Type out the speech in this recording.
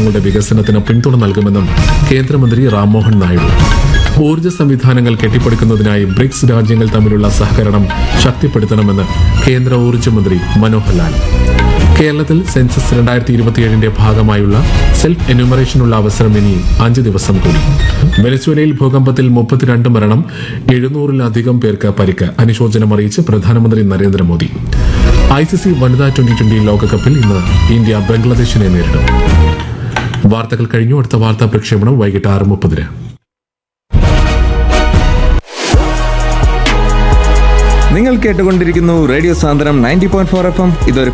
കേന്ദ്രങ്ങളുടെ വികസനത്തിന് പിന്തുണ നൽകുമെന്നും കേന്ദ്രമന്ത്രി റാംമോഹൻ നായിഡു ഊർജ്ജ സംവിധാനങ്ങൾ കെട്ടിപ്പടുക്കുന്നതിനായി ബ്രിക്സ് രാജ്യങ്ങൾ തമ്മിലുള്ള സഹകരണം ശക്തിപ്പെടുത്തണമെന്ന് കേന്ദ്ര ഊർജ്ജമന്ത്രി മനോഹർ ലാൽ കേരളത്തിൽ സെൻസസ് രണ്ടായിരത്തി ഇരുപത്തിയേഴിന്റെ ഭാഗമായുള്ള സെൽഫ് എന്യൂമറേഷനുള്ള അവസരം ഇനി അഞ്ച് ദിവസം കൂടി വെനസ്വേലയിൽ ഭൂകമ്പത്തിൽ മുപ്പത്തിരണ്ട് മരണം എഴുന്നൂറിലധികം പേർക്ക് പരിക്ക് അനുശോചനം അറിയിച്ച് പ്രധാനമന്ത്രി നരേന്ദ്രമോദി ഐ സി സി വനിതാ ട്വന്റി ട്വന്റി ലോകകപ്പിൽ ഇന്ന് ഇന്ത്യ ബംഗ്ലാദേശിനെ നേരിടും വാർത്തകൾ കഴിഞ്ഞു അടുത്ത വാർത്താ പ്രക്ഷേപണം വൈകിട്ട് ആറ് മുപ്പതിന് നിങ്ങൾ കേട്ടുകൊണ്ടിരിക്കുന്നു radio Sandram ninety point four F M ഇതൊരു